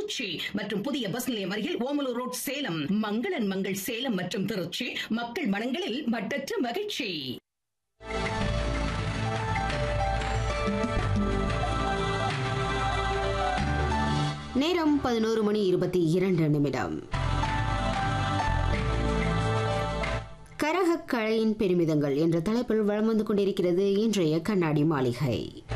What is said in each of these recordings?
திருச்சி மற்றும் புதிய பஸ் நிலையம் அருகில் ஓமலூர் ரோட் சேலம் மங்களன் மங்கள் சேலம் மற்றும் திருச்சி மக்கள் மனங்களில் மட்டற்ற மகிழ்ச்சி நேரம் பதினோரு மணி இருபத்தி இரண்டு நிமிடம் கரகக் கலையின் பெருமிதங்கள் என்ற தலைப்பில் வளம் வந்து கொண்டிருக்கிறது இன்றைய கண்ணாடி மாளிகை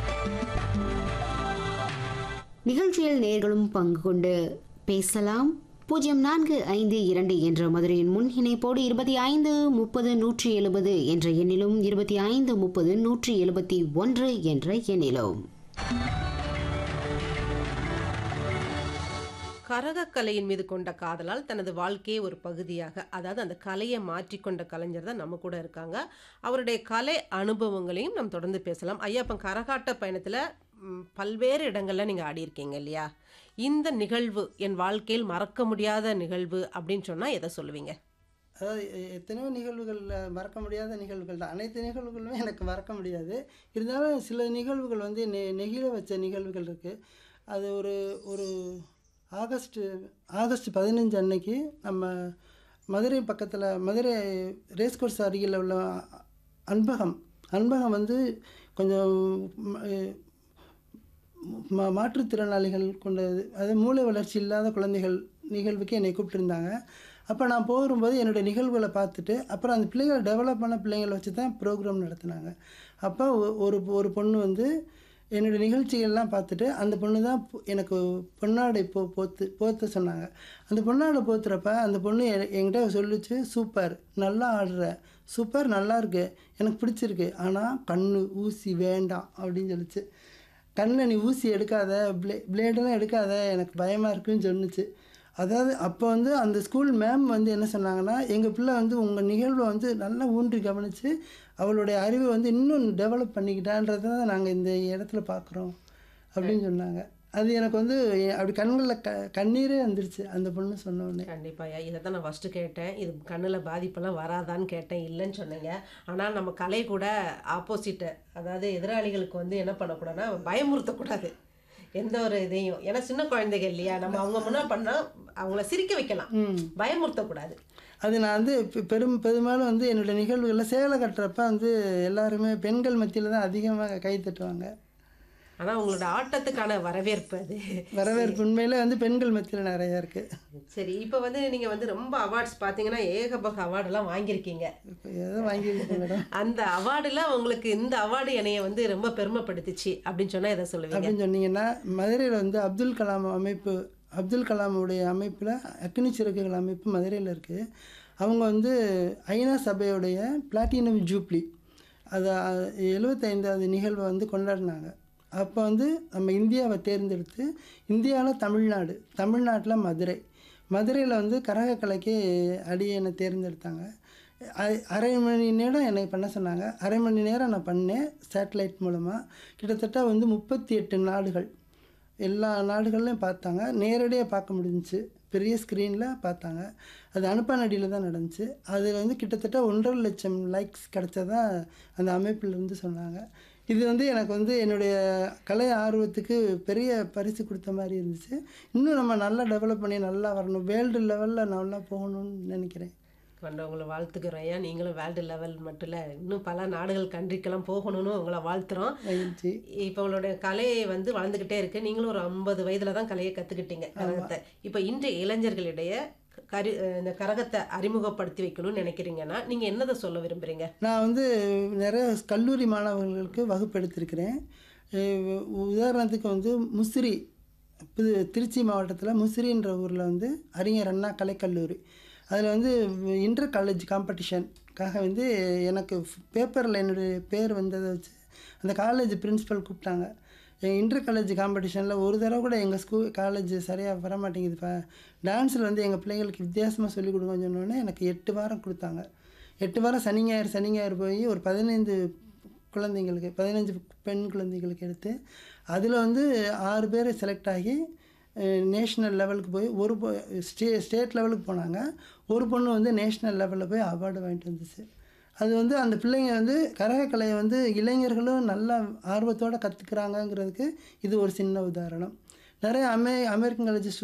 நிகழ்ச்சியில் நேர்களும் பங்கு கொண்டு பேசலாம் பூஜ்ஜியம் நான்கு ஐந்து இரண்டு என்ற மதுரையின் முன் இணைப்போடு இருபத்தி ஐந்து முப்பது நூற்றி எழுபது என்ற எண்ணிலும் இருபத்தி ஐந்து முப்பது நூற்றி எழுபத்தி ஒன்று என்ற எண்ணிலும் கரகக்கலையின் மீது கொண்ட காதலால் தனது வாழ்க்கையை ஒரு பகுதியாக அதாவது அந்த கலையை மாற்றிக்கொண்ட கலைஞர் தான் நம்ம கூட இருக்காங்க அவருடைய கலை அனுபவங்களையும் நம்ம தொடர்ந்து பேசலாம் ஐயா இப்போ கரகாட்ட பயணத்தில் ம், பல்வேறு இடங்கள்ல நீங்கள் ஆடியிருக்கீங்க இல்லையா இந்த நிகழ்வு என் வாழ்க்கையில் மறக்க முடியாத நிகழ்வு அப்படின்னு சொன்னால் எதை சொல்லுவீங்க அதாவது எ- எத்தனையோ நிகழ்வுகளில் மறக்க முடியாத நிகழ்வுகள் தான் அனைத்து நிகழ்வுகளுமே எனக்கு மறக்க முடியாது இருந்தாலும் சில நிகழ்வுகள் வந்து நெ நெகிழ வச்ச நிகழ்வுகள் இருக்குது அது ஒரு ஒரு ஆகஸ்ட் ஆகஸ்ட் பதினஞ்சு அன்னைக்கு நம்ம மதுரை பக்கத்தில் மதுரை ரேஸ் கோர்ஸ் அருகில் உள்ள அன்பகம் அன்பகம் வந்து கொஞ்சம் ம- மா மாற்றுத்திறனாளிகள் கொண்டது அது மூளை வளர்ச்சி இல்லாத குழந்தைகள் நிகழ்வுக்கு என்னை கூப்பிட்டுருந்தாங்க அப்போ நான் போகும்போது என்னுடைய நிகழ்வுகளை பார்த்துட்டு அப்புறம் அந்த பிள்ளைகள் டெவலப் பண்ண பிள்ளைங்களை வச்சு தான் ப்ரோக்ராம் நடத்துனாங்க அப்போ ஒ- ஒரு ஒரு பொண்ணு வந்து என்னுடைய நிகழ்ச்சிகள்லாம் பார்த்துட்டு அந்த பொண்ணு தான் பொ- எனக்கு பொன்னாடை போ போத்து போத்த சொன்னாங்க அந்த பொன்னாடை போத்துறப்ப அந்த பொண்ணு எ- என்கிட்ட சொல்லிச்சு சூப்பர் நல்லா ஆடுற சூப்பர் நல்லா இருக்கு எனக்கு பிடிச்சிருக்கு ஆனால் கண்ணு ஊசி வேண்டாம் அப்படின்னு சொல்லிச்சு கண்ணில் நீ ஊசி எடுக்காத ப்ளே பிளேடெல்லாம் எடுக்காத எனக்கு பயமாக இருக்குன்னு சொன்னுச்சு அதாவது அப்போ வந்து அந்த ஸ்கூல் மேம் வந்து என்ன சொன்னாங்கன்னா எங்கள் பிள்ளை வந்து உங்கள் நிகழ்வை வந்து நல்லா ஊன்றி கவனித்து அவளுடைய அறிவை வந்து இன்னும் டெவலப் பண்ணிக்கிட்டான்றதை தான் நாங்கள் இந்த இடத்துல பார்க்குறோம் அப்படின்னு சொன்னாங்க அது எனக்கு வந்து எ- அப்படி கண்களில் க கண்ணீரே வந்துருச்சு அந்த பொண்ணு சொன்ன உடனே கண்டிப்பாக இதை தான் நான் ஃபஸ்ட்டு கேட்டேன் இது கண்ணில் பாதிப்பெல்லாம் வராதான்னு கேட்டேன் இல்லைன்னு சொன்னீங்க ஆனால் நம்ம கலை கூட ஆப்போசிட்டு அதாவது எதிராளிகளுக்கு வந்து என்ன பண்ணக்கூடாதுன்னா பயமுறுத்தக்கூடாது எந்த ஒரு இதையும் ஏன்னா சின்ன குழந்தைகள் இல்லையா நம்ம அவங்க முன்னா பண்ணால் அவங்கள சிரிக்க வைக்கலாம் பயமுறுத்தக்கூடாது அது நான் வந்து பெ- பெரும் பெரும்பாலும் வந்து என்னுடைய நிகழ்வுகளில் சேலை கட்டுறப்ப வந்து எல்லாருமே பெண்கள் மத்தியில் தான் அதிகமாக கை தட்டுவாங்க ஆனால் உங்களோட ஆட்டத்துக்கான வரவேற்பு அது வரவேற்பு உண்மையிலே வந்து பெண்கள் மத்தியில் நிறையா இருக்குது சரி இப்போ வந்து நீங்கள் வந்து ரொம்ப அவார்ட்ஸ் பார்த்தீங்கன்னா ஏகபக அவார்டெல்லாம் வாங்கியிருக்கீங்க இப்போ எதோ வாங்கியிருக்கேன் மேடம் அந்த அவார்டில் உங்களுக்கு இந்த அவார்டு என்னைய வந்து ரொம்ப பெருமைப்படுத்துச்சு அப்படின்னு சொன்னால் எதை சொல்லுவீங்க அப்படின்னு சொன்னீங்கன்னா மதுரையில் வந்து அப்துல் கலாம் அமைப்பு அப்துல் கலாமுடைய அமைப்பில் அக்னி சிறகுகள் அமைப்பு மதுரையில் இருக்குது அவங்க வந்து ஐநா சபையுடைய பிளாட்டினம் ஜூப்ளி அது அஹ், எழுபத்தைந்தாவது நிகழ்வை வந்து கொண்டாடினாங்க அப்போ வந்து நம்ம இந்தியாவை தேர்ந்தெடுத்து இந்தியாவில் தமிழ்நாடு தமிழ்நாட்டில் மதுரை மதுரையில் வந்து கரகக்கலைக்கு அடியனை தேர்ந்தெடுத்தாங்க அ- அரை மணி நேரம் என்னை பண்ண சொன்னாங்க அரை மணி நேரம் நான் பண்ணேன் சேட்டலைட் மூலமாக கிட்டத்தட்ட வந்து முப்பத்தி எட்டு நாடுகள் எல்லா நாடுகள்லையும் பார்த்தாங்க நேரடியாக பார்க்க முடிஞ்சுச்சு பெரிய ஸ்க்ரீனில் பார்த்தாங்க அது அனுப்பானடியில் தான் நடந்துச்சு அதில் வந்து கிட்டத்தட்ட ஒன்றரை லட்சம் லைக்ஸ் கிடச்சதா அந்த அமைப்பிலிருந்து சொன்னாங்க இது வந்து எனக்கு வந்து என்னுடைய கலை ஆர்வத்துக்கு பெரிய பரிசு கொடுத்த மாதிரி இருந்துச்சு இன்னும் நம்ம நல்லா டெவலப் பண்ணி நல்லா வரணும் வேர்ல்டு லெவலில் நல்லா போகணும்னு நினைக்கிறேன் கொண்ட உங்களை வாழ்த்துக்கிறோம் ஐயா நீங்களும் வேர்ல்டு லெவல் மட்டும் இல்லை இன்னும் பல நாடுகள் கண்ட்ரிக்கெல்லாம் போகணும்னு உங்களை வாழ்த்துறோம் மகிழ்ச்சி இப்போ உங்களுடைய கலையை வந்து வளர்ந்துக்கிட்டே இருக்கு நீங்களும் ஒரு ஐம்பது வயதுல தான் கலையை கற்றுக்கிட்டீங்க கரகத்தை இப்போ இன்றைய இளைஞர்களிடையே கரி இந்த கரகத்தை அறிமுகப்படுத்தி வைக்கணும்னு நினைக்கிறீங்கன்னா நீங்கள் என்னதை சொல்ல விரும்புறீங்க நான் வந்து நிறைய கல்லூரி மாணவர்களுக்கு வகுப்பெடுத்திருக்கிறேன் அஹ் உதாரணத்துக்கு வந்து முசிறி புது திருச்சி மாவட்டத்தில் முசிறின்ற ஊரில் வந்து அறிஞர் அண்ணா கலைக்கல்லூரி அதில் வந்து இன்டர் காலேஜ் காம்படிஷனுக்காக வந்து எனக்கு பேப்பரில் என்னுடைய பேர் வந்ததை வச்சு அந்த காலேஜ் பிரின்ஸிபல் கூப்பிட்டாங்க இன்டர் காலேஜ் காம்படிஷனில் ஒரு தடவை கூட எங்கள் ஸ்கூல் காலேஜ் சரியாக வர மாட்டேங்குதுப்பா டான்ஸில் வந்து எங்கள் பிள்ளைங்களுக்கு வித்தியாசமாக சொல்லிக் கொடுங்கன்னு சொன்னோடனே எனக்கு எட்டு வாரம் கொடுத்தாங்க எட்டு வாரம் சனி ஞாயிறு சனி ஞாயிறு போய் ஒரு பதினைந்து குழந்தைங்களுக்கு பதினஞ்சு பெண் குழந்தைகளுக்கு எடுத்து அதில் வந்து ஆறு பேர் செலக்ட் ஆகி நேஷ்னல் லெவலுக்கு போய் ஒரு பொ- ஸ்டே ஸ்டேட் லெவலுக்கு போனாங்க ஒரு பொண்ணு வந்து நேஷ்னல் லெவலில் போய் அவார்டு வாங்கிட்டு வந்துச்சு அது வந்து அந்த பிள்ளைங்க வந்து கரகக்கலையை வந்து இளைஞர்களும் நல்லா ஆர்வத்தோடு கற்றுக்குறாங்கங்கிறதுக்கு இது ஒரு சின்ன உதாரணம் நிறைய அமெ அமெரிக்கன் காலேஜ்